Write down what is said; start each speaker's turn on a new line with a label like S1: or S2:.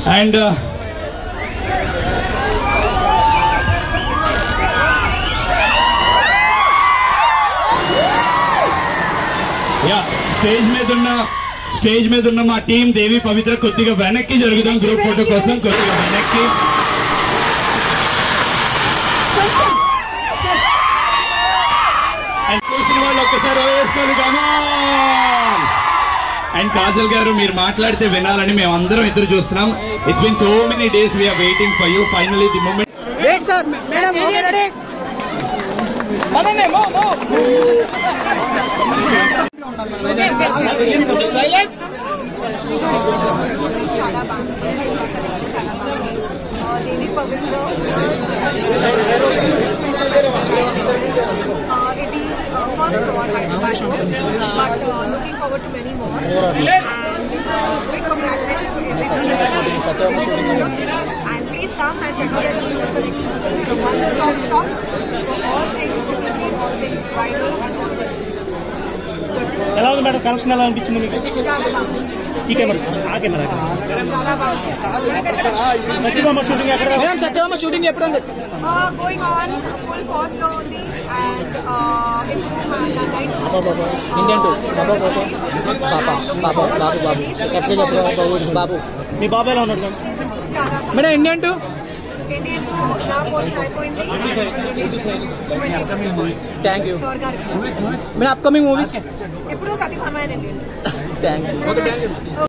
S1: and yeah stage మీద ఉన్న stage మీద ఉన్న మా టీం దేవి పవిత్ర కొద్దిగా వెనక్కి జరుగుదాం గ్రూప్ ఫోటో కోసం కొద్దిగా వెనక్కి అండ్ చూసిన వాళ్ళు ఒక్కసారి ఓ వేసుకోవాలి కమాన్ అండ్ కాజల్ గారు మీరు మాట్లాడితే వినాలని మేము అందరం ఎదురు చూస్తున్నాం it's been so many days we are waiting for you finally the moment
S2: wait sir madam okay ready silence
S3: చాలా బాగుంది కలెక్షన్ చాలా బాగుంది ఆ, దేవి పవిత్ర ఆ, ఇది first store Hyderabad but looking forward to many more and congratulations and please come and check out the collection one stop shop for all things jewellery all things bridal and all
S2: ఎలా ఉంది madam collection ఎలా అనిపించింది మీకు
S3: చాలా బాగుంది
S2: ఈ camera ఆ camera
S3: చాలా బాగుంది
S2: సత్యభామ షూటింగ్ ఎక్కడ మేడం సత్యభామ షూటింగ్ ఎప్పుడు ఉంది
S3: Uh, going on full force లో ఉంది and uh,
S4: ఇండియన్ టూ బాబా బాబా బాబా బాబు బాబు ఎప్పుడు చెప్పు బాబు బాబు
S2: మీ బాబాయ్ ఎలా ఉన్నాడు మేడం
S3: చాలా
S4: మేడం ఇండియన్ టూ
S3: ఇండియన్ నా పోస్ట్ అయిపోయింది
S4: థ్యాంక్ యూ
S3: స్టోర్ గారికి
S4: మేడం అప్కమింగ్ మూవీస్
S3: ఎప్పుడు సత్యభామాయణ
S4: థ్యాంక్ యూ